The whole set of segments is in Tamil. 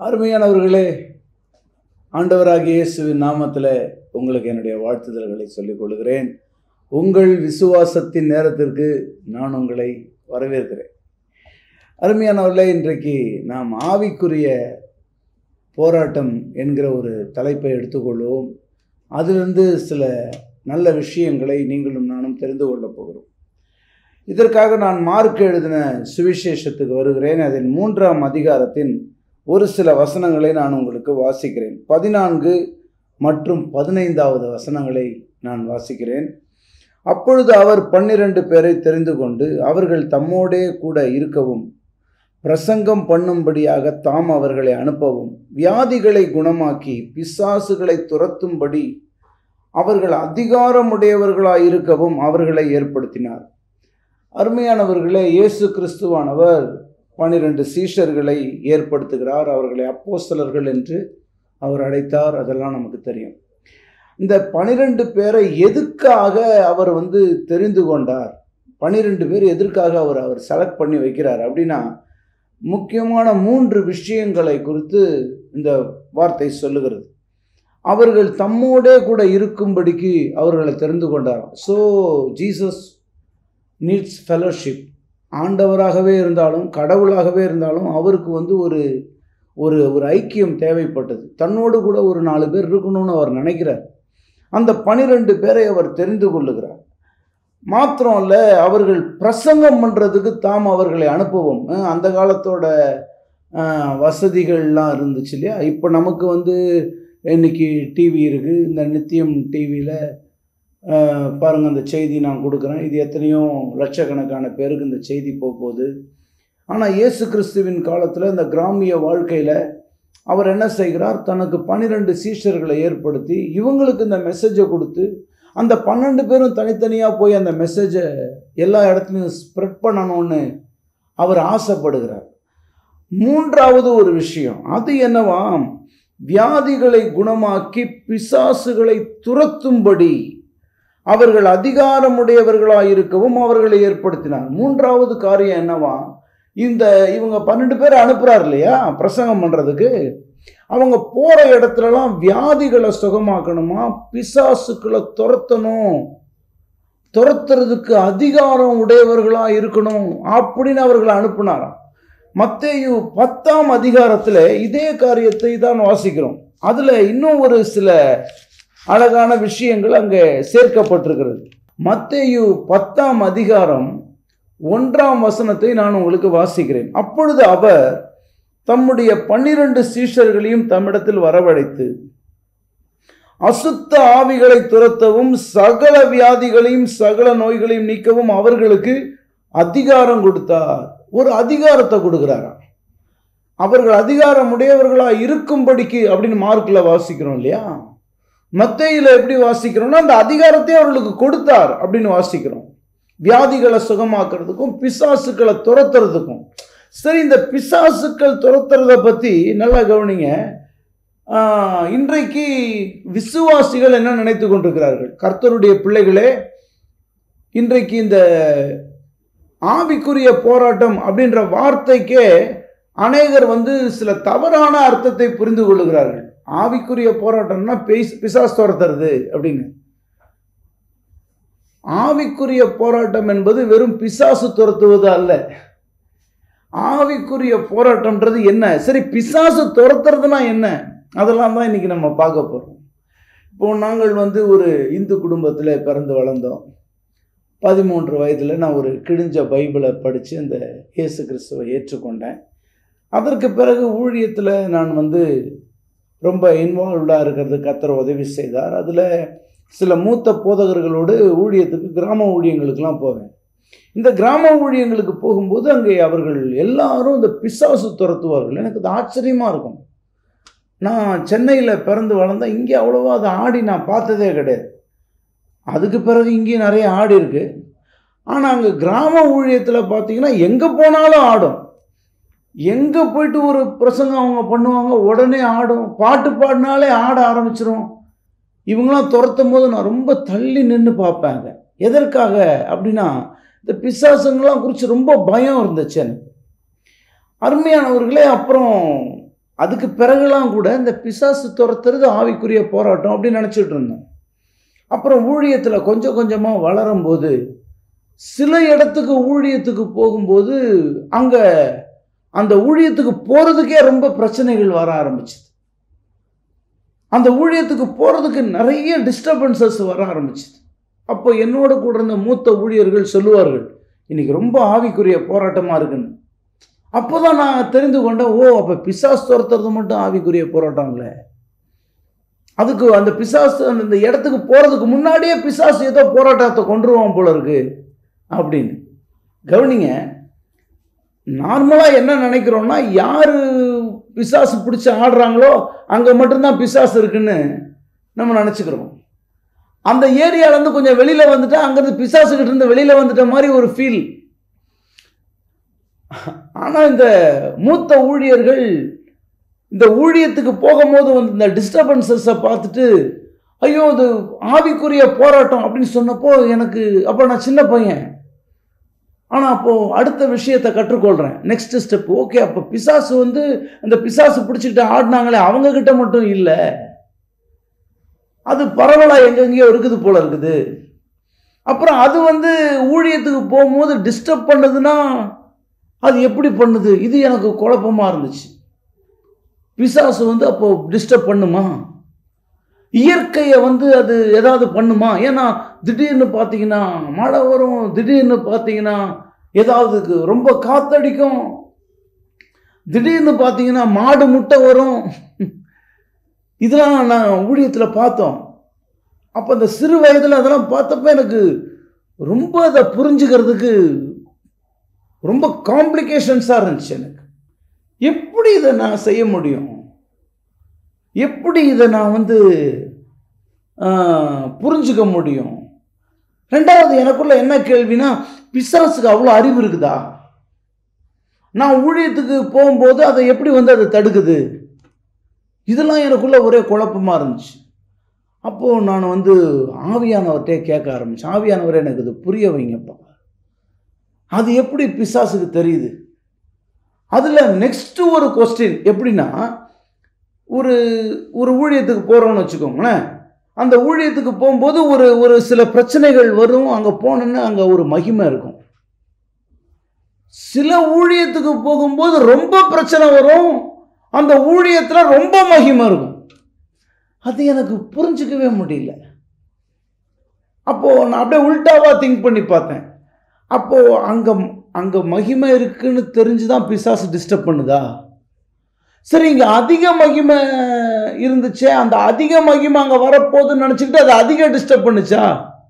அருமையானவர்களே ஆண்டவராகிய இயேசுவின் நாமத்தில் உங்களுக்கு என்னுடைய வாழ்த்துதல்களை சொல்லிக் கொள்கிறேன் உங்கள் விசுவாசத்தின் நேரத்திற்கு நான் உங்களை வரவேற்கிறேன் அருமையானவர்களே இன்றைக்கு நாம் ஆவிக்குரிய போராட்டம் என்கிற ஒரு தலைப்பை எடுத்துக்கொள்வோம் அதிலிருந்து சில நல்ல விஷயங்களை நீங்களும் நானும் தெரிந்து கொள்ளப் போகிறோம் இதற்காக நான் மார்க் எழுதின சுவிசேஷத்துக்கு வருகிறேன் அதன் மூன்றாம் அதிகாரத்தின் ஒரு சில வசனங்களை நான் உங்களுக்கு வாசிக்கிறேன் பதினான்கு மற்றும் பதினைந்தாவது வசனங்களை நான் வாசிக்கிறேன் அப்பொழுது அவர் பன்னிரண்டு பேரை தெரிந்து கொண்டு அவர்கள் தம்மோடே கூட இருக்கவும் பிரசங்கம் பண்ணும்படியாக தாம் அவர்களை அனுப்பவும் வியாதிகளை குணமாக்கி பிசாசுகளை துரத்தும்படி அவர்கள் அதிகாரமுடையவர்களாய் இருக்கவும் அவர்களை ஏற்படுத்தினார் அருமையானவர்களே இயேசு கிறிஸ்துவானவர் பனிரெண்டு சீஷர்களை ஏற்படுத்துகிறார் அவர்களை அப்போஸ்தலர்கள் என்று அவர் அழைத்தார் அதெல்லாம் நமக்கு தெரியும் இந்த பனிரெண்டு பேரை எதுக்காக அவர் வந்து தெரிந்து கொண்டார் பனிரெண்டு பேர் எதற்காக அவர் அவர் செலக்ட் பண்ணி வைக்கிறார் அப்படின்னா முக்கியமான மூன்று விஷயங்களை குறித்து இந்த வார்த்தை சொல்லுகிறது அவர்கள் தம்மோடே கூட இருக்கும்படிக்கு அவர்களை தெரிந்து கொண்டார் ஸோ ஜீசஸ் நீட்ஸ் ஃபெலோஷிப் ஆண்டவராகவே இருந்தாலும் கடவுளாகவே இருந்தாலும் அவருக்கு வந்து ஒரு ஒரு ஒரு ஐக்கியம் தேவைப்பட்டது தன்னோடு கூட ஒரு நாலு பேர் இருக்கணும்னு அவர் நினைக்கிறார் அந்த பனிரெண்டு பேரை அவர் தெரிந்து கொள்ளுகிறார் மாத்திரம் இல்ல அவர்கள் பிரசங்கம் பண்ணுறதுக்கு தாம் அவர்களை அனுப்பவும் அஹ் அந்த காலத்தோட அஹ், வசதிகள்லாம் இருந்துச்சு இல்லையா இப்போ நமக்கு வந்து இன்னைக்கு டிவி இருக்குது இந்த நித்தியம் டிவியில் பாருங்கள் அந்த செய்தி நான் கொடுக்குறேன் இது எத்தனையோ லட்சக்கணக்கான பேருக்கு இந்த செய்தி போக போகுது ஆனால் இயேசு கிறிஸ்துவின் காலத்தில் இந்த கிராமிய வாழ்க்கையில் அவர் என்ன செய்கிறார் தனக்கு பன்னிரெண்டு சீஷர்களை ஏற்படுத்தி இவங்களுக்கு இந்த மெசேஜை கொடுத்து அந்த பன்னெண்டு பேரும் தனித்தனியாக போய் அந்த மெசேஜை எல்லா இடத்துலையும் ஸ்ப்ரெட் பண்ணணும்னு அவர் ஆசைப்படுகிறார் மூன்றாவது ஒரு விஷயம் அது என்னவாம் வியாதிகளை குணமாக்கி பிசாசுகளை துரத்தும்படி அவர்கள் அதிகாரமுடையவர்களாக இருக்கவும் அவர்களை ஏற்படுத்தினார் மூன்றாவது காரியம் என்னவா இந்த இவங்க பன்னெண்டு பேர் அனுப்புறார் இல்லையா பிரசங்கம் பண்ணுறதுக்கு அவங்க போகிற இடத்துலலாம் வியாதிகளை சுகமாக்கணுமா பிசாசுக்களை துரத்தணும் துரத்துறதுக்கு அதிகாரம் உடையவர்களாக இருக்கணும் அப்படின்னு அவர்களை அனுப்புனாராம் மத்தேயு பத்தாம் அதிகாரத்தில் இதே காரியத்தை தான் வாசிக்கிறோம் அதில் இன்னும் ஒரு சில அழகான விஷயங்கள் அங்கே சேர்க்கப்பட்டிருக்கிறது மத்தேயு பத்தாம் அதிகாரம் ஒன்றாம் வசனத்தை நான் உங்களுக்கு வாசிக்கிறேன் அப்பொழுது அவர் தம்முடைய பன்னிரண்டு சீஷர்களையும் தம்மிடத்தில் வரவழைத்து அசுத்த ஆவிகளை துரத்தவும் சகல வியாதிகளையும் சகல நோய்களையும் நீக்கவும் அவர்களுக்கு அதிகாரம் கொடுத்தார் ஒரு அதிகாரத்தை கொடுக்கிறாராம் அவர்கள் அதிகாரம் உடையவர்களா இருக்கும்படிக்கு அப்படின்னு மார்க்கில் வாசிக்கிறோம் இல்லையா மத்தையில் எப்படி வாசிக்கிறோம்னா அந்த அதிகாரத்தை அவர்களுக்கு கொடுத்தார் அப்படின்னு வாசிக்கிறோம் வியாதிகளை சுகமாக்குறதுக்கும் பிசாசுக்களை துரத்துறதுக்கும் சரி இந்த பிசாசுக்கள் துரத்துறத பற்றி நல்லா கவனிங்க ஆஹ், இன்றைக்கு விசுவாசிகள் என்ன நினைத்து கொண்டிருக்கிறார்கள் கர்த்தருடைய பிள்ளைகளே இன்றைக்கு இந்த ஆவிக்குரிய போராட்டம் அப்படின்ற வார்த்தைக்கே அநேகர் வந்து சில தவறான அர்த்தத்தை புரிந்து கொள்ளுகிறார்கள் ஆவிக்குரிய போராட்டம்னா பேஸ் பிசாஸ் துரத்துறது அப்படின்னு ஆவிக்குரிய போராட்டம் என்பது வெறும் பிசாசு துரத்துவது அல்ல ஆவிக்குரிய போராட்டம்ன்றது என்ன சரி பிசாசு துரத்துறதுனா என்ன அதெல்லாம் தான் இன்னைக்கு நம்ம பார்க்க போகிறோம் இப்போ நாங்கள் வந்து ஒரு இந்து குடும்பத்தில் பிறந்து வளர்ந்தோம் பதிமூன்று வயதில் நான் ஒரு கிழிஞ்ச பைபிளை படித்து அந்த இயேசு கிறிஸ்துவை ஏற்றுக்கொண்டேன் அதற்கு பிறகு ஊழியத்தில் நான் வந்து ரொம்ப இன்வால்வ்டாக இருக்கிறது கத்தர் உதவி செய்தார் அதில் சில மூத்த போதகர்களோடு ஊழியத்துக்கு கிராம ஊழியங்களுக்கெல்லாம் போவேன் இந்த கிராம ஊழியங்களுக்கு போகும்போது அங்கே அவர்கள் எல்லாரும் இந்த பிசாசு துரத்துவார்கள் எனக்கு அது ஆச்சரியமாக இருக்கும் நான் சென்னையில் பிறந்து வளர்ந்தேன் இங்கே அவ்வளோவா அதை ஆடி நான் பார்த்ததே கிடையாது அதுக்கு பிறகு இங்கேயும் நிறைய ஆடி இருக்கு ஆனால் அங்கே கிராம ஊழியத்தில் பார்த்தீங்கன்னா எங்கே போனாலும் ஆடும் எங்கே போயிட்டு ஒரு பிரசங்கம் அவங்க பண்ணுவாங்க உடனே ஆடும் பாட்டு பாடினாலே ஆட ஆரம்பிச்சிரும் இவங்களாம் துரத்தும் போது நான் ரொம்ப தள்ளி நின்று பார்ப்பேன் அதை எதற்காக அப்படின்னா இந்த பிசாசுங்களாம் குறித்து ரொம்ப பயம் இருந்துச்சு எனக்கு அருமையானவர்களே அப்புறம் அதுக்கு பிறகுலாம் கூட இந்த பிசாசு துரத்துறது ஆவிக்குரிய போராட்டம் அப்படின்னு நினச்சிட்டு இருந்தோம் அப்புறம் ஊழியத்தில் கொஞ்சம் கொஞ்சமாக வளரும்போது சில இடத்துக்கு ஊழியத்துக்கு போகும்போது அங்கே அந்த ஊழியத்துக்கு போகிறதுக்கே ரொம்ப பிரச்சனைகள் வர ஆரம்பிச்சுது அந்த ஊழியத்துக்கு போகிறதுக்கு நிறைய டிஸ்டர்பன்சஸ் வர ஆரம்பிச்சுது அப்போ என்னோட கூட இருந்த மூத்த ஊழியர்கள் சொல்லுவார்கள் இன்னைக்கு ரொம்ப ஆவிக்குரிய போராட்டமாக இருக்குன்னு அப்போ தான் நான் தெரிந்து கொண்டேன் ஓ அப்போ பிசாஸ் துரத்துறது மட்டும் ஆவிக்குரிய போராட்டம் இல்லை அதுக்கு அந்த பிசாசு அந்த இடத்துக்கு போகிறதுக்கு முன்னாடியே பிசாசு ஏதோ போராட்டத்தை கொண்டுருவான் போல இருக்கு அப்படின்னு கவனிங்க நார்மலாக என்ன நினைக்கிறோம்னா யார் பிசாசு பிடிச்சி ஆடுறாங்களோ அங்கே மட்டும்தான் பிசாசு இருக்குன்னு நம்ம நினச்சிக்கிறோம் அந்த ஏரியாலேருந்து கொஞ்சம் வெளியில் வந்துட்டா அங்கேருந்து பிசாசுக்கிட்ட இருந்து வெளியில் வந்துட்ட மாதிரி ஒரு ஃபீல் ஆனால் இந்த மூத்த ஊழியர்கள் இந்த ஊழியத்துக்கு போகும்போது வந்து இந்த டிஸ்டர்பன்சஸை பார்த்துட்டு ஐயோ இது ஆவிக்குரிய போராட்டம் அப்படின்னு சொன்னப்போ எனக்கு அப்போ நான் சின்ன பையன் ஆனால் அப்போது அடுத்த விஷயத்தை கற்றுக்கொள்கிறேன் நெக்ஸ்ட் ஸ்டெப் ஓகே அப்போ பிசாசு வந்து அந்த பிசாசு பிடிச்சிக்கிட்டு ஆடினாங்களே அவங்கக்கிட்ட மட்டும் இல்லை அது பரவலாக எங்கெங்கேயோ இருக்குது போல இருக்குது அப்புறம் அது வந்து ஊழியத்துக்கு போகும்போது டிஸ்டர்ப் பண்ணுதுன்னா அது எப்படி பண்ணுது இது எனக்கு குழப்பமாக இருந்துச்சு பிசாசு வந்து அப்போ டிஸ்டர்ப் பண்ணுமா இயற்கையை வந்து அது ஏதாவது பண்ணுமா ஏன்னா திடீர்னு பார்த்தீங்கன்னா மழை வரும் திடீர்னு பார்த்தீங்கன்னா ஏதாவது ரொம்ப காத்தடிக்கும் திடீர்னு பார்த்தீங்கன்னா மாடு முட்டை வரும் இதெல்லாம் நான் ஊழியத்தில் பார்த்தோம் அப்போ அந்த சிறு வயதில் அதெல்லாம் பார்த்தப்ப எனக்கு ரொம்ப அதை புரிஞ்சுக்கிறதுக்கு ரொம்ப காம்ப்ளிகேஷன்ஸாக இருந்துச்சு எனக்கு எப்படி இதை நான் செய்ய முடியும் எப்படி இதை நான் வந்து புரிஞ்சுக்க முடியும் ரெண்டாவது எனக்குள்ள என்ன கேள்வினா பிசாசுக்கு அவ்வளோ அறிவு இருக்குதா நான் ஊழியத்துக்கு போகும்போது அதை எப்படி வந்து அதை தடுக்குது இதெல்லாம் எனக்குள்ள ஒரே குழப்பமாக இருந்துச்சு அப்போது நான் வந்து ஆவியானவர்கிட்டே கேட்க ஆரம்பித்தேன் ஆவியானவர் எனக்கு இது புரிய வைங்கப்பா அது எப்படி பிசாசுக்கு தெரியுது அதில் நெக்ஸ்ட்டு ஒரு கொஸ்டின் எப்படின்னா ஒரு ஒரு ஊழியத்துக்கு போகிறோன்னு வச்சுக்கோங்களேன் அந்த ஊழியத்துக்கு போகும்போது ஒரு ஒரு சில பிரச்சனைகள் வரும் அங்கே போனோன்னா அங்கே ஒரு மகிமை இருக்கும் சில ஊழியத்துக்கு போகும்போது ரொம்ப பிரச்சனை வரும் அந்த ஊழியத்தில் ரொம்ப மகிமை இருக்கும் அது எனக்கு புரிஞ்சுக்கவே முடியல அப்போது நான் அப்படியே உல்டாவாக திங்க் பண்ணி பார்த்தேன் அப்போது அங்கே அங்கே மகிமை இருக்குன்னு தெரிஞ்சு தான் பிசாசு டிஸ்டர்ப் பண்ணுதா சரி இங்கே அதிக மகிமை இருந்துச்சே அந்த அதிக மகிமை அங்கே வரப்போகுதுன்னு நினச்சிக்கிட்டு அது அதிக டிஸ்டர்ப் பண்ணுச்சா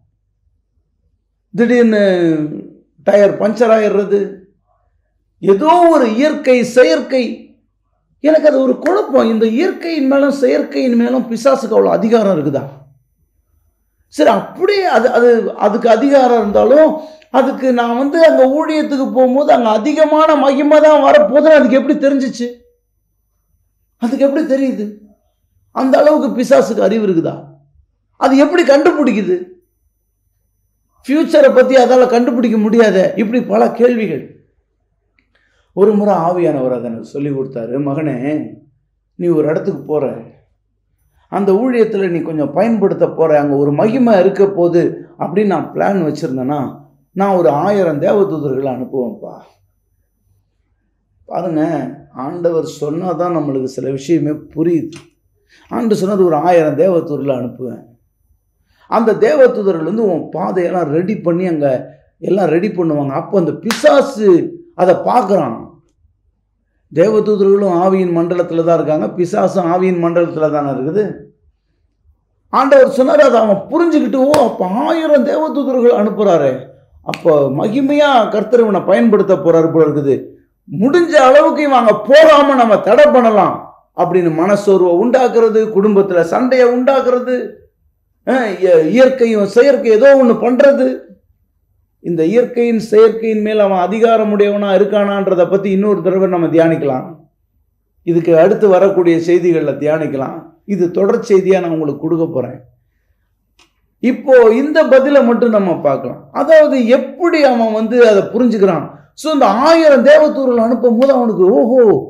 திடீர்னு டயர் பஞ்சர் ஆயிடுறது ஏதோ ஒரு இயற்கை செயற்கை எனக்கு அது ஒரு குழப்பம் இந்த இயற்கையின் மேலும் செயற்கையின் மேலும் பிசாசுக்கு அவ்வளோ அதிகாரம் இருக்குதா சரி அப்படியே அது அது அதுக்கு அதிகாரம் இருந்தாலும் அதுக்கு நான் வந்து அங்கே ஊழியத்துக்கு போகும்போது அங்கே அதிகமான மகிமை தான் வரப்போகுதுன்னு அதுக்கு எப்படி தெரிஞ்சிச்சு அதுக்கு எப்படி தெரியுது அந்த அளவுக்கு பிசாசுக்கு அறிவு இருக்குதா அது எப்படி கண்டுபிடிக்குது ஃப்யூச்சரை பற்றி அதால் கண்டுபிடிக்க முடியாத இப்படி பல கேள்விகள் ஒரு முறை ஆவியானவர் அதை எனக்கு சொல்லி கொடுத்தாரு மகனே நீ ஒரு இடத்துக்கு போகிற அந்த ஊழியத்தில் நீ கொஞ்சம் பயன்படுத்த போகிற அங்கே ஒரு மகிமை இருக்க போது அப்படின்னு நான் பிளான் வச்சுருந்தேன்னா நான் ஒரு ஆயிரம் தேவதூதர்களை அனுப்புவேன்ப்பா பாருங்க ஆண்டவர் சொன்னால் தான் நம்மளுக்கு சில விஷயமே புரியுது ஆண்டு சொன்னது ஒரு ஆயிரம் தேவதூரில் அனுப்புவேன் அந்த தேவதூதர்கள் வந்து உன் பாதையெல்லாம் ரெடி பண்ணி அங்கே எல்லாம் ரெடி பண்ணுவாங்க அப்போ அந்த பிசாசு அதை பார்க்குறான் தேவதூதர்களும் ஆவியின் மண்டலத்தில் தான் இருக்காங்க பிசாசும் ஆவியின் மண்டலத்தில் தானே இருக்குது ஆண்டவர் சொன்னார் அதை அவன் புரிஞ்சுக்கிட்டு ஓ அப்போ ஆயிரம் தேவதூதர்கள் அனுப்புகிறாரு அப்போ மகிமையாக கர்த்தர் இவனை பயன்படுத்த போகிறாரு போல இருக்குது முடிஞ்ச அளவுக்கு இவன் அங்கே போகாமல் நம்ம தடை பண்ணலாம் அப்படின்னு மனசோர்வை உண்டாக்குறது குடும்பத்தில் சண்டையை உண்டாக்குறது இயற்கையும் செயற்கை ஏதோ ஒன்று பண்ணுறது இந்த இயற்கையின் செயற்கையின் மேல் அவன் அதிகாரமுடையவனா இருக்கானான்றதை பற்றி இன்னொரு தடவை நம்ம தியானிக்கலாம் இதுக்கு அடுத்து வரக்கூடிய செய்திகளில் தியானிக்கலாம் இது தொடர் செய்தியாக நான் உங்களுக்கு கொடுக்க போகிறேன் இப்போ இந்த பதிலை மட்டும் நம்ம பார்க்கலாம் அதாவது எப்படி அவன் வந்து அதை புரிஞ்சுக்கிறான் ஸோ இந்த ஆயிரம் தேவத்தூர்கள் அனுப்பும் போது அவனுக்கு ஓஹோ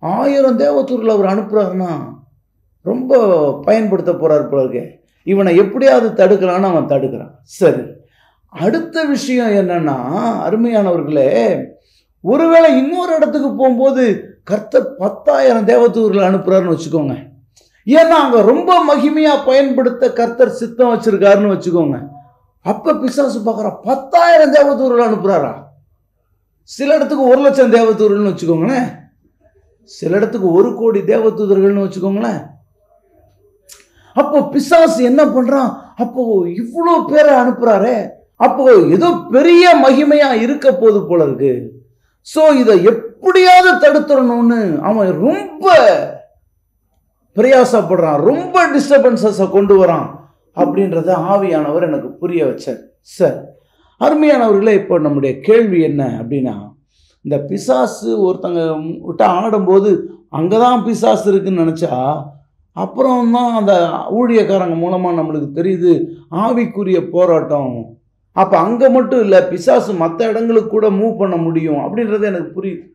ஆயிரம் தேவதூரில் அவர் அனுப்புகிறாருன்னா ரொம்ப பயன்படுத்த போகிறார் போல இருக்கே இவனை எப்படியாவது தடுக்கலான்னு அவன் தடுக்கிறான் சரி அடுத்த விஷயம் என்னன்னா அருமையானவர்களே ஒருவேளை இன்னொரு இடத்துக்கு போகும்போது கர்த்தர் பத்தாயிரம் தேவதூரில் அனுப்புகிறாருன்னு வச்சுக்கோங்க ஏன்னா அங்கே ரொம்ப மகிமையாக பயன்படுத்த கர்த்தர் சித்தம் வச்சிருக்காருன்னு வச்சுக்கோங்க அப்போ பிசாசு பார்க்குறான் பத்தாயிரம் தேவதூரில் அனுப்புகிறாரா சில இடத்துக்கு ஒரு லட்சம் தேவதூர்கள்னு வச்சுக்கோங்களேன் சில இடத்துக்கு ஒரு கோடி தேவதூதர்கள்னு வச்சுக்கோங்களேன் அப்போ பிசாசு என்ன பண்றான் அப்போ இவ்வளோ பேரை அனுப்புறாரே அப்போ ஏதோ பெரிய மகிமையா இருக்க போது போல இருக்கு ஸோ இதை எப்படியாவது தடுத்துடணும்னு அவன் ரொம்ப பிரயாசப்படுறான் ரொம்ப டிஸ்டர்பன்சஸை கொண்டு வரான் அப்படின்றத ஆவியானவர் எனக்கு புரிய வச்சார் சார் அருமையானவர்களே இப்போ நம்முடைய கேள்வி என்ன அப்படின்னா இந்த பிசாசு ஒருத்தங்க விட்ட ஆடும்போது அங்கே தான் பிசாசு இருக்குன்னு நினச்சா அப்புறம் தான் அந்த ஊழியக்காரங்க மூலமாக நம்மளுக்கு தெரியுது ஆவிக்குரிய போராட்டம் அப்போ அங்கே மட்டும் இல்லை பிசாசு மற்ற இடங்களுக்கு கூட மூவ் பண்ண முடியும் அப்படின்றது எனக்கு புரியுது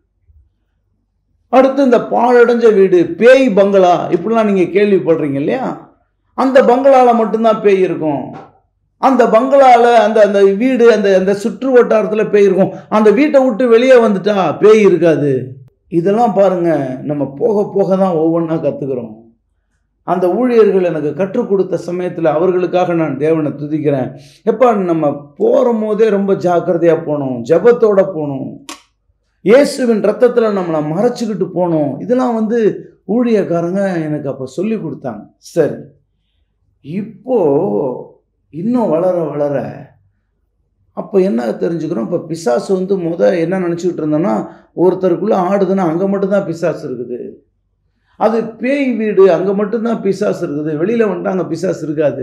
அடுத்து இந்த பாழடைஞ்ச வீடு பேய் பங்களா இப்படிலாம் நீங்கள் கேள்விப்படுறீங்க இல்லையா அந்த பங்களாவில் மட்டும்தான் பேய் இருக்கும் அந்த பங்களாவில் அந்த அந்த வீடு அந்த அந்த சுற்று வட்டாரத்தில் பேய் இருக்கும் அந்த வீட்டை விட்டு வெளியே வந்துட்டா பேய் இருக்காது இதெல்லாம் பாருங்க நம்ம போக போக தான் ஒவ்வொன்றா கற்றுக்குறோம் அந்த ஊழியர்கள் எனக்கு கற்றுக் கொடுத்த சமயத்தில் அவர்களுக்காக நான் தேவனை துதிக்கிறேன் எப்போ நம்ம போகிற போதே ரொம்ப ஜாக்கிரதையாக போகணும் ஜபத்தோட போகணும் இயேசுவின் ரத்தத்தில் நம்மளை மறைச்சிக்கிட்டு போகணும் இதெல்லாம் வந்து ஊழியக்காரங்க எனக்கு அப்போ சொல்லி கொடுத்தாங்க சரி இப்போ இன்னும் வளர வளர அப்போ என்ன தெரிஞ்சுக்கிறோம் இப்போ பிசாசு வந்து முத என்ன நினச்சிக்கிட்டு இருந்தோம்னா ஒருத்தருக்குள்ளே ஆடுதுன்னா அங்கே மட்டும்தான் பிசாசு இருக்குது அது பேய் வீடு அங்கே மட்டும்தான் பிசாசு இருக்குது வெளியில் வந்துட்டு அங்கே பிசாசு இருக்காது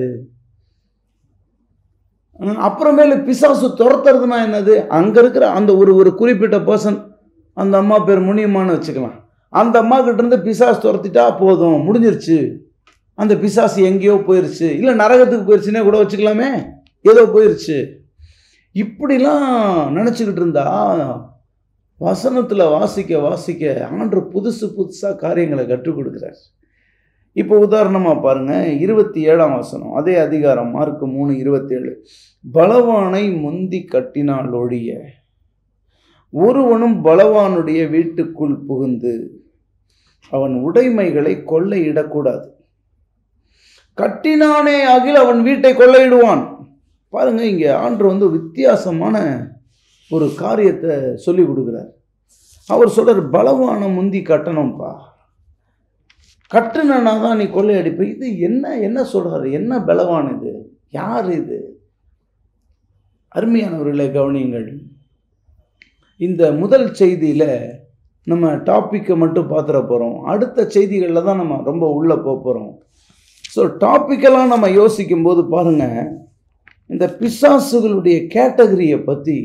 ம், அப்புறமேலு பிசாசு துரத்துறதுனா என்னது அங்கே இருக்கிற அந்த ஒரு ஒரு குறிப்பிட்ட பர்சன் அந்த அம்மா பேர் முனியம்மான்னு வச்சுக்கலாம் அந்த அம்மா கிட்ட இருந்து பிசாசு துரத்திட்டா போதும் முடிஞ்சிருச்சு அந்த பிசாசு எங்கேயோ போயிருச்சு இல்லை நரகத்துக்கு போயிருச்சுன்னே கூட வச்சுக்கலாமே ஏதோ போயிருச்சு இப்படிலாம் நினச்சிக்கிட்டு இருந்தா வசனத்தில் வாசிக்க வாசிக்க ஆண்டு புதுசு புதுசாக காரியங்களை கற்றுக் கொடுக்குறார் இப்போ உதாரணமாக பாருங்க இருபத்தி ஏழாம் வசனம் அதே அதிகாரம் மார்க் மூணு இருபத்தேழு பலவானை முந்தி கட்டினால் ஒழிய ஒருவனும் பலவானுடைய வீட்டுக்குள் புகுந்து அவன் உடைமைகளை கொள்ளையிடக்கூடாது கட்டினானே ஆகில் அவன் வீட்டை கொள்ளையிடுவான் பாருங்க இங்கே ஆண்டு வந்து வித்தியாசமான ஒரு காரியத்தை சொல்லி கொடுக்குறார் அவர் சொல்றார் பலவான முந்தி கட்டணும்ப்பா கட்டுனா தான் நீ கொள்ளையடிப்ப இது என்ன என்ன சொல்றாரு என்ன பலவான் இது யார் இது அருமையானவர்களை கவனியுங்கள் இந்த முதல் செய்தியில் நம்ம டாப்பிக்கை மட்டும் பார்த்துட போகிறோம் அடுத்த செய்திகளில் தான் நம்ம ரொம்ப உள்ளே போக போகிறோம் ஸோ டாப்பிக்கெல்லாம் நம்ம யோசிக்கும் போது பாருங்கள் இந்த பிசாசுகளுடைய கேட்டகரியை பற்றி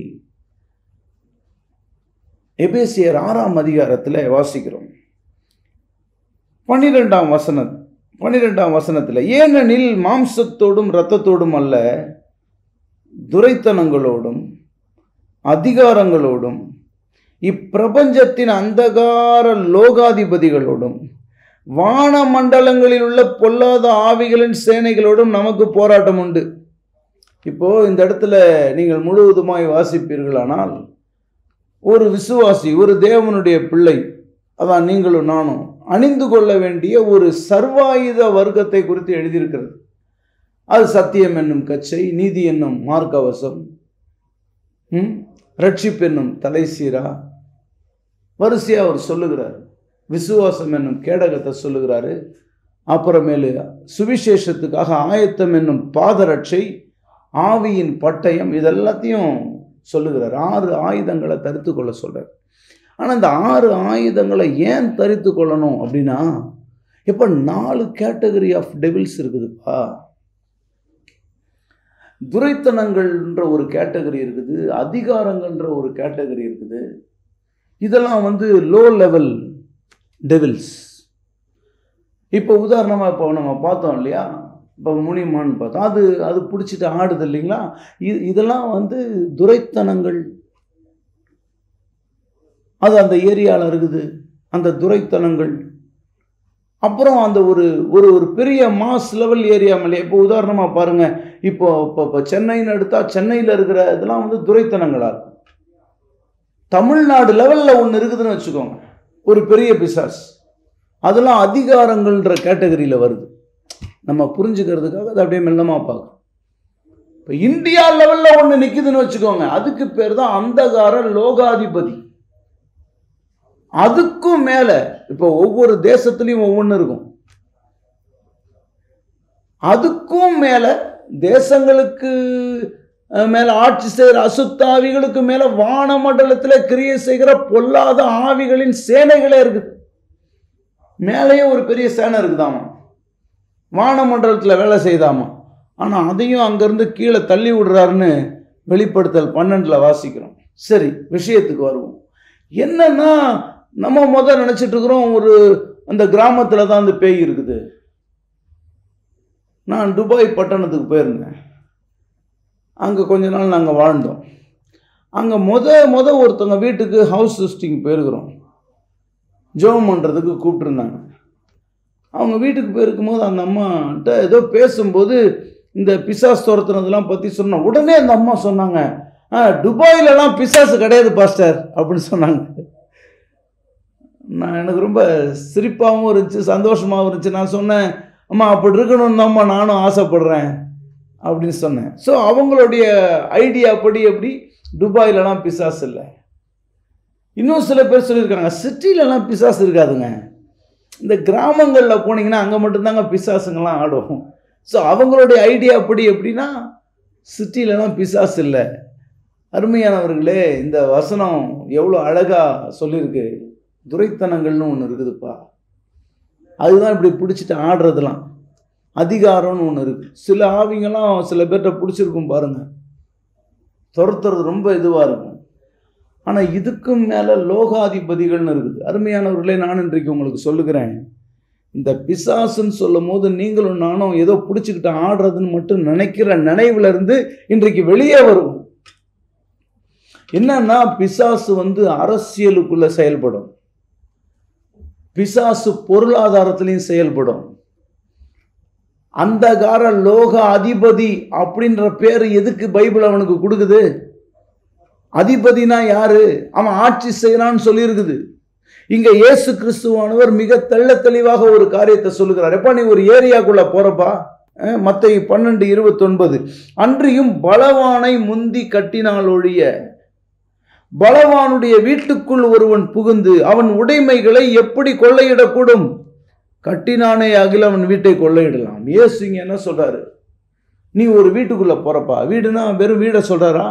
எபேசியர் ஆறாம் அதிகாரத்தில் வாசிக்கிறோம் பன்னிரெண்டாம் வசனம் பன்னிரெண்டாம் வசனத்தில் ஏனெனில் மாம்சத்தோடும் இரத்தத்தோடும் அல்ல துரைத்தனங்களோடும் அதிகாரங்களோடும் இப்பிரபஞ்சத்தின் அந்தகார லோகாதிபதிகளோடும் வான மண்டலங்களில் உள்ள பொல்லாத ஆவிகளின் சேனைகளோடும் நமக்கு போராட்டம் உண்டு இப்போ இந்த இடத்துல நீங்கள் முழுவதுமாய் வாசிப்பீர்களானால் ஒரு விசுவாசி ஒரு தேவனுடைய பிள்ளை அதான் நீங்களும் நானும் அணிந்து கொள்ள வேண்டிய ஒரு சர்வாயுத வர்க்கத்தை குறித்து எழுதியிருக்கிறது அது சத்தியம் என்னும் கச்சை நீதி என்னும் மார்க்கவசம் ம் ரட்சிப்பு என்னும் தலைசீரா வரிசையாக அவர் சொல்லுகிறார் விசுவாசம் என்னும் கேடகத்தை சொல்லுகிறாரு அப்புறமேலு சுவிசேஷத்துக்காக ஆயத்தம் என்னும் பாதரட்சை ஆவியின் பட்டயம் இதெல்லாத்தையும் சொல்லுகிறார் ஆறு ஆயுதங்களை தரித்து கொள்ள சொல்கிறார் ஆனால் இந்த ஆறு ஆயுதங்களை ஏன் தரித்து கொள்ளணும் அப்படின்னா இப்போ நாலு கேட்டகரி ஆஃப் டெவில்ஸ் இருக்குதுப்பா துரைத்தனங்கள்ன்ற ஒரு கேட்டகரி இருக்குது அதிகாரங்கள்ன்ற ஒரு கேட்டகரி இருக்குது இதெல்லாம் வந்து லோ லெவல் டெவில்ஸ் இப்போ உதாரணமாக இப்போ நம்ம பார்த்தோம் இல்லையா இப்போ முனிமான்னு பார்த்தோம் அது அது பிடிச்சிட்டு ஆடுது இல்லைங்களா இது இதெல்லாம் வந்து துரைத்தனங்கள் அது அந்த ஏரியாவில் இருக்குது அந்த துரைத்தனங்கள் அப்புறம் அந்த ஒரு ஒரு ஒரு பெரிய மாஸ் லெவல் ஏரியா மேலே இப்போ உதாரணமாக பாருங்க இப்போ இப்போ இப்போ சென்னைன்னு எடுத்தா சென்னையில் இருக்கிற இதெல்லாம் வந்து துரைத்தனங்களா இருக்கும் தமிழ்நாடு லெவலில் ஒன்று இருக்குதுன்னு வச்சுக்கோங்க ஒரு பெரிய பிசாஸ் அதெல்லாம் அதிகாரங்கள்ன்ற கேட்டகரியில் வருது நம்ம புரிஞ்சுக்கிறதுக்காக அதை அப்படியே மெல்லமாக பார்க்கணும் இப்போ இந்தியா லெவலில் ஒன்று நிற்குதுன்னு வச்சுக்கோங்க அதுக்கு பேர் தான் அந்தகார லோகாதிபதி அதுக்கும் மேலே இப்போ ஒவ்வொரு தேசத்துலையும் ஒவ்வொன்று இருக்கும் அதுக்கும் மேலே தேசங்களுக்கு அஹ், மேல ஆட்சி செய்கிற அசுத்தாவிகளுக்கு மேல வானமண்டலத்தில் கிரியை செய்கிற பொல்லாத ஆவிகளின் சேனைகளே இருக்குது மேலேயே ஒரு பெரிய சேனை இருக்குதாமா வானமண்டலத்தில் வேலை செய்தாமா ஆனால் அதையும் அங்கேருந்து கீழே தள்ளி விடுறாருன்னு வெளிப்படுத்தல் பன்னெண்டில் வாசிக்கிறோம் சரி விஷயத்துக்கு வருவோம் என்னன்னா நம்ம முத நினச்சிட்டு இருக்கிறோம் ஒரு அந்த கிராமத்தில் தான் அந்த பேய் இருக்குது நான் துபாய் பட்டணத்துக்கு போயிருந்தேன் அங்கே கொஞ்ச நாள் நாங்கள் வாழ்ந்தோம் அங்கே முத முத ஒருத்தவங்க வீட்டுக்கு ஹவுஸ் விசிட்டிங் போயிருக்கிறோம் ஜோம் பண்ணுறதுக்கு கூப்பிட்டுருந்தாங்க அவங்க வீட்டுக்கு போயிருக்கும்போது அந்த அம்மாட்ட ஏதோ பேசும்போது இந்த பிசாஸ் துரத்துனதெல்லாம் பற்றி சொன்னோம் உடனே அந்த அம்மா சொன்னாங்க ஆ துபாயிலலாம் பிசாசு கிடையாது பாஸ்டர் அப்படின்னு சொன்னாங்க நான் எனக்கு ரொம்ப சிரிப்பாகவும் இருந்துச்சு சந்தோஷமாகவும் இருந்துச்சு நான் சொன்னேன் அம்மா அப்படி இருக்கணும்னு தான்மா நானும் ஆசைப்படுறேன் அப்படின்னு சொன்னேன் ஸோ அவங்களுடைய ஐடியா படி எப்படி துபாயிலலாம் பிசாஸ் இல்லை இன்னும் சில பேர் சொல்லியிருக்காங்க சிட்டிலலாம் பிசாஸ் இருக்காதுங்க இந்த கிராமங்களில் போனீங்கன்னா அங்கே மட்டும்தாங்க பிசாசுங்கெல்லாம் ஆடும் ஸோ அவங்களுடைய ஐடியா படி எப்படின்னா சிட்டிலலாம் பிசாஸ் இல்லை அருமையானவர்களே இந்த வசனம் எவ்வளோ அழகாக சொல்லியிருக்கு துரைத்தனங்கள்னு ஒன்று இருக்குதுப்பா அதுதான் இப்படி பிடிச்சிட்டு ஆடுறதுலாம் அதிகாரம்னு ஒன்று இருக்குது சில ஆவிங்கெல்லாம் சில பேர்கிட்ட பிடிச்சிருக்கும் பாருங்க துரத்துறது ரொம்ப இதுவாக இருக்கும் ஆனால் இதுக்கும் மேலே லோகாதிபதிகள்னு இருக்குது அருமையானவர்களே நான் இன்றைக்கு உங்களுக்கு சொல்லுகிறேன் இந்த பிசாசுன்னு சொல்லும் போது நீங்களும் நானும் ஏதோ பிடிச்சிக்கிட்டு ஆடுறதுன்னு மட்டும் நினைக்கிற நினைவுல இருந்து இன்றைக்கு வெளியே வருவோம் என்னன்னா பிசாசு வந்து அரசியலுக்குள்ள செயல்படும் பிசாசு பொருளாதாரத்திலையும் செயல்படும் அந்தகார லோக அதிபதி அப்படின்ற பேர் எதுக்கு பைபிள் அவனுக்கு கொடுக்குது அதிபதினா யாரு அவன் ஆட்சி செய்யறான்னு சொல்லியிருக்குது இங்க இயேசு கிறிஸ்துவானவர் மிக தெள்ள தெளிவாக ஒரு காரியத்தை சொல்லுகிறார் எப்பா நீ ஒரு ஏரியாக்குள்ள போறப்பா மத்தை பன்னெண்டு இருபத்தொன்பது அன்றியும் பலவானை முந்தி கட்டினால் ஒழிய பலவானுடைய வீட்டுக்குள் ஒருவன் புகுந்து அவன் உடைமைகளை எப்படி கொள்ளையிடக்கூடும் கட்டினானே அகில அவன் வீட்டை கொள்ளையிடலாம் இயேசு இங்க என்ன சொல்றாரு நீ ஒரு வீட்டுக்குள்ள போறப்பா வீடுனா வெறும் வீடை சொல்றாரா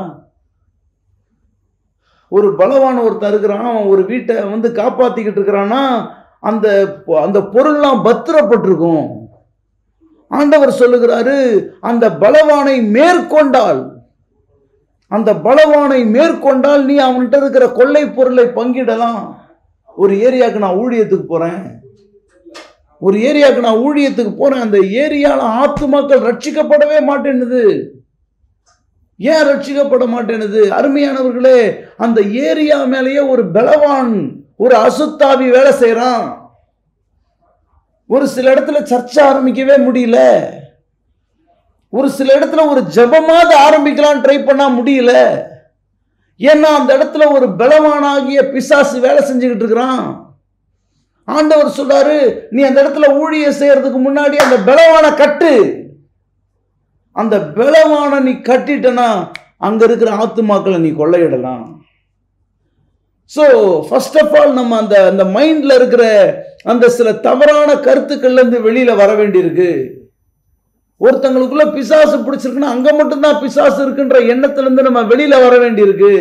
ஒரு பலவான ஒருத்தன் இருக்கிறான் அவன் ஒரு வீட்டை வந்து காப்பாத்திக்கிட்டு இருக்கிறான்னா அந்த அந்த பொருள்லாம் பத்திரப்பட்டிருக்கும் ஆண்டவர் சொல்லுகிறாரு அந்த பலவானை மேற்கொண்டால் அந்த பலவானை மேற்கொண்டால் நீ அவன்கிட்ட இருக்கிற கொள்ளை பொருளை பங்கிடலாம் ஒரு ஏரியாவுக்கு நான் ஊழியத்துக்கு போறேன் ஒரு ஏரியாவுக்கு நான் ஊழியத்துக்கு போறேன் அந்த ஏரியால ஆத்துமாக்கள் ரட்சிக்கப்படவே மாட்டேன்னுது ஏன் ரட்சிக்கப்பட மாட்டேனுது அருமையானவர்களே அந்த ஏரியா மேலேயே ஒரு பலவான் ஒரு அசுத்தாவி வேலை செய்யறான் ஒரு சில இடத்துல சர்ச்சை ஆரம்பிக்கவே முடியல ஒரு சில இடத்துல ஒரு ஜபமாவது ஆரம்பிக்கலாம் ட்ரை பண்ணா முடியல ஏன்னா அந்த இடத்துல ஒரு பலவானாகிய பிசாசு வேலை செஞ்சுக்கிட்டு இருக்கிறான் ஆண்டவர் சொல்றாரு நீ அந்த இடத்துல ஊழிய செய்யறதுக்கு முன்னாடி அந்த பலவான கட்டு அந்த பலவான நீ கட்டிட்டனா அங்க இருக்கிற ஆத்துமாக்களை நீ கொள்ளையிடலாம் ஸோ ஃபர்ஸ்ட் ஆஃப் ஆல் நம்ம அந்த அந்த மைண்ட்ல இருக்கிற அந்த சில தவறான கருத்துக்கள்ல இருந்து வெளியில வர வேண்டியிருக்கு ஒருத்தங்களுக்குள்ள பிசாசு பிடிச்சிருக்குன்னா அங்க மட்டும்தான் பிசாசு இருக்குன்ற எண்ணத்துல இருந்து நம்ம வெளியில வர வேண்டியிருக்கு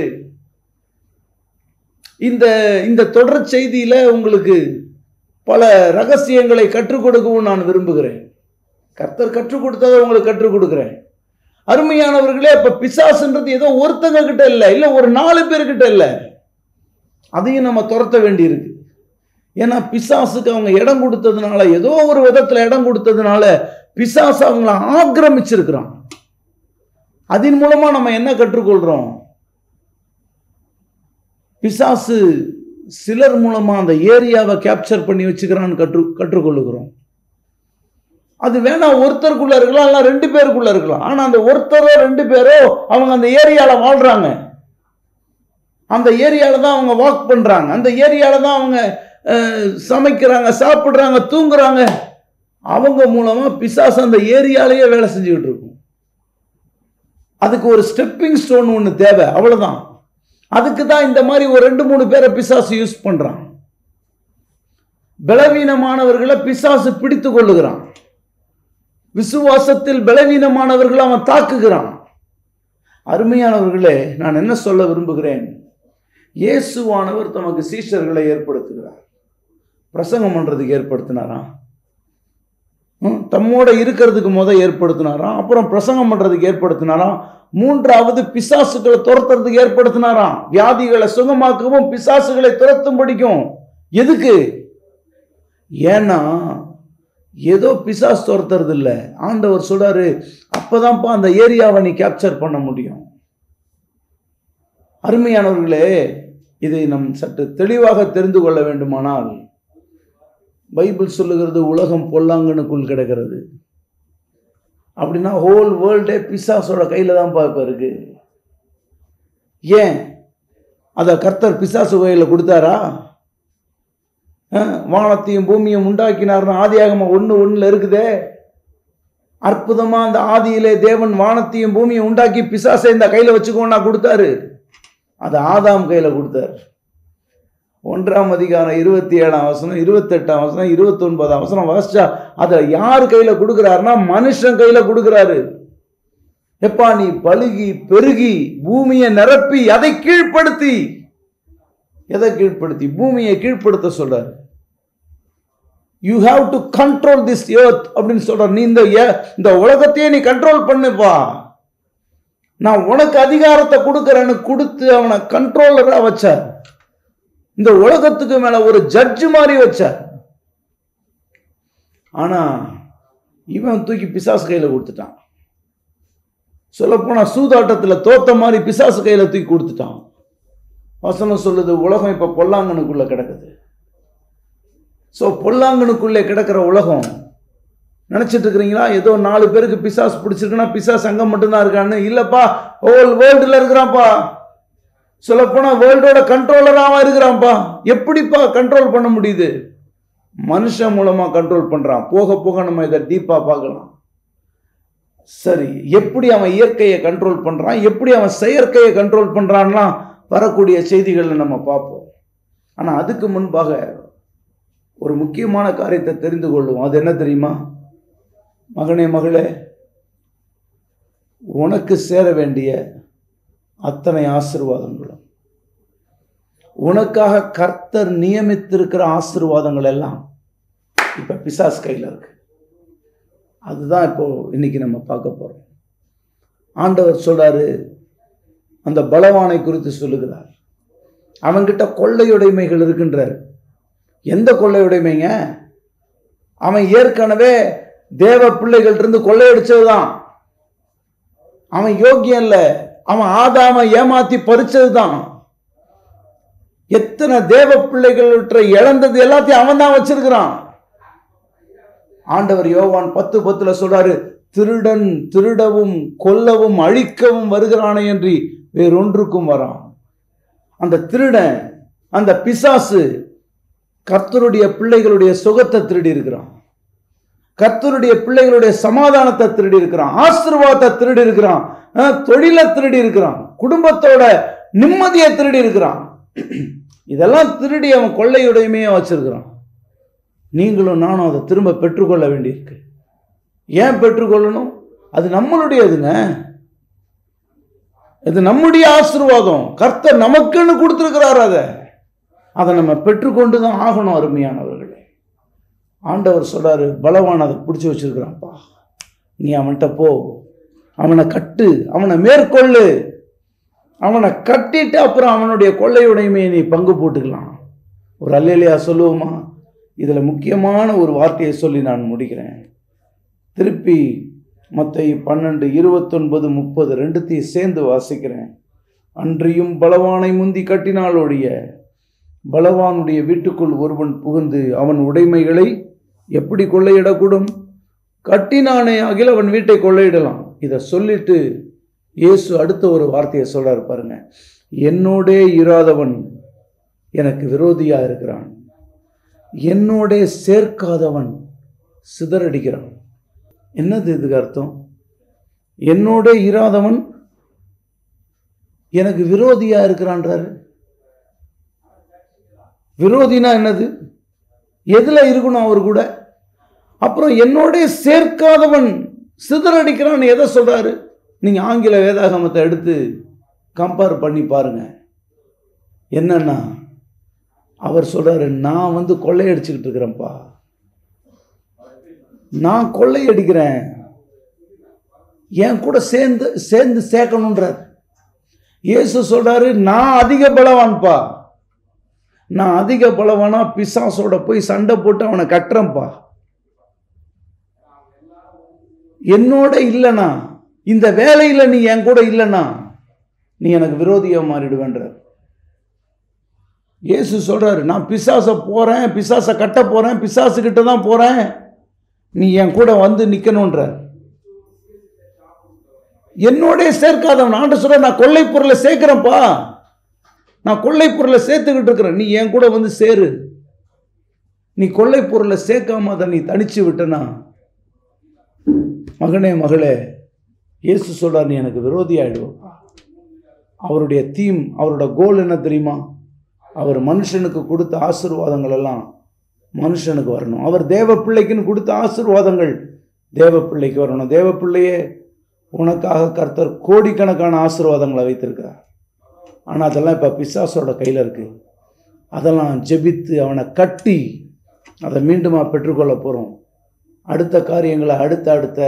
இந்த இந்த தொடர் செய்தியில உங்களுக்கு பல ரகசியங்களை கற்றுக் கொடுக்கவும் நான் விரும்புகிறேன் கர்த்தர் கற்றுக் கொடுத்ததை உங்களுக்கு கற்றுக் கொடுக்குறேன் அருமையானவர்களே இப்ப பிசாசுன்றது ஏதோ ஒருத்தங்க கிட்ட இல்லை இல்லை ஒரு நாலு பேர்கிட்ட இல்லை அதையும் நம்ம துரத்த வேண்டியிருக்கு ஏன்னா பிசாசுக்கு அவங்க இடம் கொடுத்ததுனால ஏதோ ஒரு விதத்துல இடம் கொடுத்ததுனால பிசாசு அவங்கள ஆக்கிரமிச்சிருக்கிறான் அதன் மூலமா நம்ம என்ன கற்றுக்கொள்றோம் பிசாசு சிலர் மூலமா அந்த ஏரியாவை கேப்சர் பண்ணி வச்சுக்கிறான்னு கற்று கற்றுக்கொள்ளுகிறோம் அது வேணா ஒருத்தருக்குள்ள இருக்கலாம் இல்லை ரெண்டு பேருக்குள்ள இருக்கலாம் ஆனா அந்த ஒருத்தரோ ரெண்டு பேரோ அவங்க அந்த ஏரியால வாழ்றாங்க அந்த ஏரியால தான் அவங்க வாக் பண்றாங்க அந்த ஏரியால தான் அவங்க அஹ், சமைக்கிறாங்க சாப்பிடுறாங்க தூங்குறாங்க அவங்க மூலமா பிசாசு அந்த ஏரியாலேயே வேலை செஞ்சுக்கிட்டு இருக்கும் அதுக்கு ஒரு ஸ்டெப்பிங் ஸ்டோன் ஒன்று தேவை அவ்வளவுதான் அதுக்கு தான் இந்த மாதிரி ஒரு ரெண்டு மூணு பேரை பிசாசு யூஸ் பண்றான் பலவீனமானவர்களை பிசாசு பிடித்து கொள்ளுகிறான் விசுவாசத்தில் பலவீனமானவர்களை அவன் தாக்குகிறான் அருமையானவர்களே நான் என்ன சொல்ல விரும்புகிறேன் இயேசுவானவர் தமக்கு சீஷர்களை ஏற்படுத்துகிறார் பிரசங்கம் பண்றதுக்கு ஏற்படுத்தினாரா ம், தம்மோட இருக்கிறதுக்கு முத ஏற்படுத்தினாராம் அப்புறம் பிரசங்கம் பண்றதுக்கு ஏற்படுத்தினாராம் மூன்றாவது பிசாசுகளை துரத்துறதுக்கு ஏற்படுத்தினாராம் வியாதிகளை சுகமாக்கவும் பிசாசுகளை துரத்தும் படிக்கும் எதுக்கு ஏன்னா ஏதோ பிசாசு துரத்துறது இல்லை ஆண்டவர் சொல்றாரு அப்பதான்ப்பா அந்த ஏரியாவை நீ கேப்சர் பண்ண முடியும் அருமையானவர்களே இதை நம் சற்று தெளிவாக தெரிந்து கொள்ள வேண்டுமானால் பைபிள் சொல்லுகிறது உலகம் பொல்லாங்கனுக்குள் கிடக்கிறது அப்படின்னா ஹோல் வேர்ல்டே பிசாசோட கையில தான் இப்போ இருக்கு ஏன் அதை கர்த்தர் பிசாசு கையில கொடுத்தாரா அஹ், வானத்தையும் பூமியும் உண்டாக்கினார்னு ஆதியாகமம் ஒன்று ஒன்றில் இருக்குதே அற்புதமா அந்த ஆதியிலே தேவன் வானத்தையும் பூமியும் உண்டாக்கி பிசாசை இந்த கையில வச்சுக்கோன்னா கொடுத்தாரு அது ஆதாம் கையில கொடுத்தாரு ஒன்றாம் அதிகாரம் இருபத்தி ஏழாம் வசனம் இருபத்தெட்டாம் வசனம் இருபத்தொன்பதாம் வசனம் வாசிச்சா அதை யார் கையில கொடுக்குறாருன்னா மனுஷன் கையில கொடுக்குறாரு எப்பா நீ பழுகி பெருகி பூமியை நிரப்பி அதை கீழ்ப்படுத்தி எதை கீழ்ப்படுத்தி பூமியை கீழ்ப்படுத்த சொல்றாரு you have to control this earth அப்படின்னு சொல்றாரு நீ இந்த ஏ- இந்த உலகத்தையே நீ கண்ட்ரோல் பண்ணுப்பா நான் உனக்கு அதிகாரத்தை கொடுக்கறேன்னு கொடுத்து அவனை கண்ட்ரோலரா வச்சார் இந்த உலகத்துக்கு மேல ஒரு ஜட்ஜ் மாதிரி வச்சார் ஆனா இவன் தூக்கி பிசாசு கையில கொடுத்துட்டான் சொல்லப்போனா சூதாட்டத்துல தோத்த மாதிரி பிசாசு கையில தூக்கி கொடுத்துட்டான் வசனம் சொல்லுது உலகம் இப்ப பொல்லாங்கனுக்குள்ள கிடக்குது ஸோ பொல்லாங்கனுக்குள்ளே கிடக்கிற உலகம் நினைச்சிட்டு இருக்கிறீங்களா ஏதோ நாலு பேருக்கு பிசாஸ் பிடிச்சிருக்குன்னா பிசாஸ் அங்க மட்டும்தான் இருக்கான்னு இல்லப்பா ஹோல் வேர்ல்டுல இருக்கிறான்ப்பா சொல்லப்போனா வேர்ல்டோட கண்ட்ரோலராக இருக்கிறான்ப்பா எப்படிப்பா கண்ட்ரோல் பண்ண முடியுது மனுஷன் மூலமா கண்ட்ரோல் பண்றான் போக போக நம்ம இதை டீப்பா பார்க்கலாம் சரி எப்படி அவன் இயற்கையை கண்ட்ரோல் பண்றான் எப்படி அவன் செயற்கையை கண்ட்ரோல் பண்றான்லாம் வரக்கூடிய செய்திகளை நம்ம பார்ப்போம் ஆனா அதுக்கு முன்பாக ஒரு முக்கியமான காரியத்தை தெரிந்து கொள்வோம் அது என்ன தெரியுமா மகனே மகளே உனக்கு சேர வேண்டிய அத்தனை ஆசீர்வாதங்களும் உனக்காக கர்த்தர் நியமித்திருக்கிற ஆசீர்வாதங்கள் எல்லாம் இப்ப பிசாஸ் கையில இருக்கு அதுதான் இப்போ இன்னைக்கு நம்ம பார்க்க போறோம் ஆண்டவர் சொல்றாரு அந்த பலவானை குறித்து சொல்லுகிறார் அவன்கிட்ட கொள்ளையுடைமைகள் இருக்கின்றார் எந்த கொள்ளையுடைமைங்க அவன் ஏற்கனவே தேவ பிள்ளைகள் இருந்து கொள்ளையடிச்சதுதான் அவன் யோக்கியம் இல்ல அவன் ஆதாம ஏமாத்தி பறிச்சதுதான் எத்தனை தேவ பிள்ளைகள் இழந்தது எல்லாத்தையும் அவன் தான் வச்சிருக்கிறான் ஆண்டவர் யோவான் பத்து பத்துல சொல்றாரு திருடன் திருடவும் கொல்லவும் அழிக்கவும் வருகிறானே என்று வேறொன்றுக்கும் வரான் அந்த திருடன் அந்த பிசாசு கர்த்தருடைய பிள்ளைகளுடைய சுகத்தை திருடி இருக்கிறான் கர்த்தருடைய பிள்ளைகளுடைய சமாதானத்தை திருடி இருக்கிறான் ஆசீர்வாதத்தை திருடி இருக்கிறான் அஹ், தொழிலை திருடி இருக்கிறான் குடும்பத்தோட நிம்மதியை திருடி இருக்கிறான் இதெல்லாம் திருடி அவன் கொள்ளையுடைமையா வச்சிருக்கிறான் நீங்களும் நானும் அதை திரும்ப பெற்றுக்கொள்ள வேண்டியிருக்கு ஏன் பெற்றுக்கொள்ளணும் அது நம்மளுடையதுங்க இது நம்முடைய ஆசீர்வாதம் கர்த்தர் நமக்குன்னு கொடுத்துருக்கிறார் அதை அதை நம்ம பெற்றுக்கொண்டு தான் ஆகணும் அருமையானவர்களே ஆண்டவர் சொல்றாரு பலவான் அதை பிடிச்சி வச்சிருக்கிறான்ப்பா நீ அவன்கிட்ட போ அவனை கட்டு அவனை மேற்கொள்ளு அவனை கட்டிட்டு அப்புறம் அவனுடைய கொள்ளையுடைமையை நீ பங்கு போட்டுக்கலாம் ஒரு அல்லையா சொல்லுவோமா இதில் முக்கியமான ஒரு வார்த்தையை சொல்லி நான் முடிக்கிறேன் திருப்பி மத்தை பன்னெண்டு இருபத்தொன்பது முப்பது ரெண்டுத்தையும் சேர்ந்து வாசிக்கிறேன் அன்றியும் பலவானை முந்தி கட்டினாலொழிய பலவானுடைய வீட்டுக்குள் ஒருவன் புகுந்து அவன் உடைமைகளை எப்படி கொள்ளையிடக்கூடும் கட்டினானே ஆகில அவன் வீட்டை கொள்ளையிடலாம் இதை சொல்லிட்டு இயேசு அடுத்த ஒரு வார்த்தையை சொல்றாரு பாருங்க என்னோடே இராதவன் எனக்கு விரோதியா இருக்கிறான் என்னோடே சேர்க்காதவன் சிதறடிக்கிறான் என்னது இதுக்கு அர்த்தம் என்னோட இராதவன் எனக்கு விரோதியா இருக்கிறான்றாரு விரோதினா என்னது எதுல இருக்கணும் அவர் கூட அப்புறம் என்னோட சேர்க்காதவன் சிதறடிக்கிறான்னு எதை சொல்றாரு நீங்க ஆங்கில வேதாகமத்தை எடுத்து கம்பேர் பண்ணி பாருங்க என்னன்னா அவர் சொல்றாரு நான் வந்து கொள்ளையடிச்சுக்கிட்டு இருக்கிறேன்ப்பா நான் கொள்ளையடிக்கிறேன் என் கூட சேர்ந்து சேர்ந்து சேர்க்கணுன்றார் இயேசு சொல்றாரு நான் அதிக பலவான்ப்பா நான் அதிக பலவானா பிசாசோட போய் சண்டை போட்டு அவனை கட்டுறேன்ப்பா என்னோட இல்லைனா இந்த வேலையில நீ என் கூட இல்லைனா நீ எனக்கு விரோதியா மாறிடுவேன்றார் இயேசு சொல்றாரு நான் பிசாச போறேன் பிசாச கட்ட போறேன் பிசாசு கிட்ட தான் போறேன் நீ என் கூட வந்து நிக்கணும்ன்றார் என்னோட சேர்க்காதவன் ஆண்டு சொல்ற நான் கொள்ளை பொருளை சேர்க்கிறேன்ப்பா நான் கொள்ளை பொருளை சேர்த்துக்கிட்டு இருக்கிறேன் நீ என் கூட வந்து சேரு நீ கொள்ளை பொருளை சேர்க்காம அதை நீ தனிச்சு விட்டனா மகனே மகளே இயேசு சொல்றார் நீ எனக்கு விரோதி ஆயிடுவப்பா அவருடைய தீம் அவரோட கோல் என்ன தெரியுமா அவர் மனுஷனுக்கு கொடுத்த ஆசீர்வாதங்கள் எல்லாம் மனுஷனுக்கு வரணும் அவர் தேவ பிள்ளைக்குன்னு கொடுத்த ஆசீர்வாதங்கள் தேவ பிள்ளைக்கு வரணும் தேவ பிள்ளையே உனக்காக கர்த்தர் கோடிக்கணக்கான ஆசீர்வாதங்களை வைத்திருக்கிறார் ஆனால் அதெல்லாம் இப்போ பிசாசோட கையில் இருக்கு அதெல்லாம் ஜெபித்து அவனை கட்டி அதை மீண்டுமா பெற்றுக்கொள்ள போகிறோம் அடுத்த காரியங்களை அடுத்த அடுத்த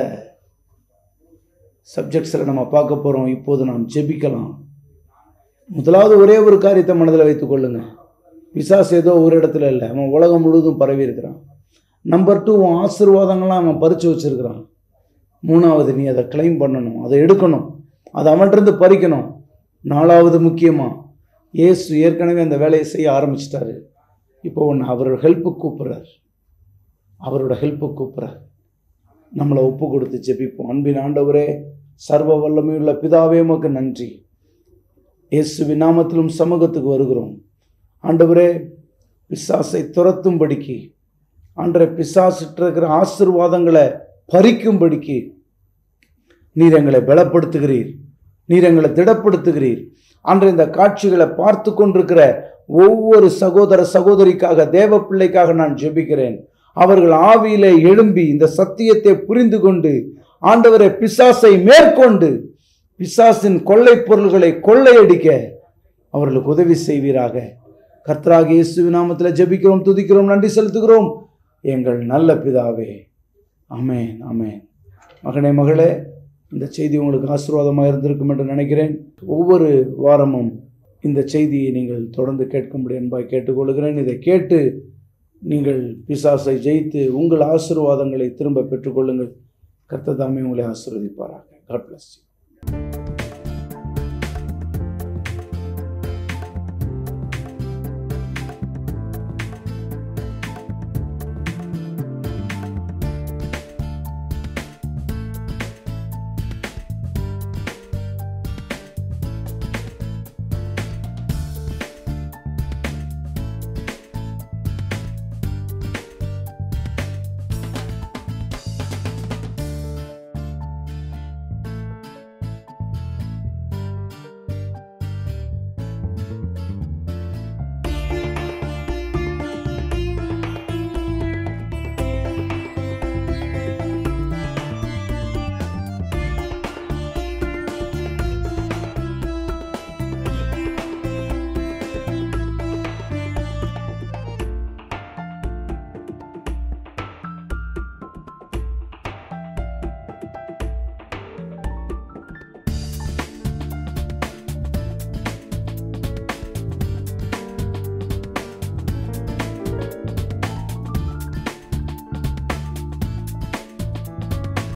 சப்ஜெக்ட்ஸில் நம்ம பார்க்க போகிறோம் இப்போது நாம் ஜெபிக்கலாம் முதலாவது ஒரே ஒரு காரியத்தை மனதில் வைத்துக் கொள்ளுங்க பிசாசு ஏதோ ஒரு இடத்துல இல்லை அவன் உலகம் முழுவதும் பரவி இருக்கிறான் நம்பர் டூ உன் ஆசீர்வாதங்கள்லாம் அவன் பறித்து வச்சிருக்கிறான் மூணாவது நீ அதை கிளைம் பண்ணணும் அதை எடுக்கணும் அதை அவன்கிட்ட பறிக்கணும் நாலாவது முக்கியமாக இயேசு ஏற்கனவே அந்த வேலையை செய்ய ஆரம்பிச்சிட்டாரு இப்போ ஒன்று அவரோட ஹெல்ப்புக்கு கூப்பிட்றார் அவரோட ஹெல்ப்புக்கு கூப்பிட்றார் நம்மளை ஒப்பு கொடுத்து ஜெபிப்போம் அன்பின் ஆண்டவரே சர்வ வல்லமையுள்ள பிதாவே உமக்கு நன்றி இயேசுவின் நாமத்திலும் சமூகத்துக்கு வருகிறோம் ஆண்டவரே பிசாசை துரத்தும்படிக்கு ஆண்டரை பிசாசிட்டு இருக்கிற ஆசிர்வாதங்களை பறிக்கும்படிக்கு நீர் எங்களை பலப்படுத்துகிறீர் நீர் எங்களை திடப்படுத்துகிறீர் அன்று இந்த காட்சிகளை பார்த்து கொண்டிருக்கிற ஒவ்வொரு சகோதர சகோதரிக்காக தேவ பிள்ளைக்காக நான் ஜெபிக்கிறேன் அவர்கள் ஆவியிலே எழும்பி இந்த சத்தியத்தை புரிந்து கொண்டு ஆண்டவரை பிசாசை மேற்கொண்டு பிசாசின் கொள்ளை பொருள்களை கொள்ளையடிக்க அவர்களுக்கு உதவி செய்வீராக கர்த்தராக இயேசுவின் நாமத்தில் ஜெபிக்கிறோம் துதிக்கிறோம் நன்றி செலுத்துகிறோம் எங்கள் நல்ல பிதாவே அமேன் அமேன் மகனே மகளே இந்த செய்தி உங்களுக்கு ஆசீர்வாதமாக இருந்திருக்கும் என்று நினைக்கிறேன் ஒவ்வொரு வாரமும் இந்த செய்தியை நீங்கள் தொடர்ந்து கேட்கும்படி என்பாய் கேட்டுக்கொள்கிறேன் இதை கேட்டு நீங்கள் பிசாசை ஜெயித்து உங்கள் ஆசீர்வாதங்களை திரும்ப பெற்றுக்கொள்ளுங்கள் கர்த்ததாமே உங்களை ஆசீர்வதிப்பாராக காட் பிளஸ்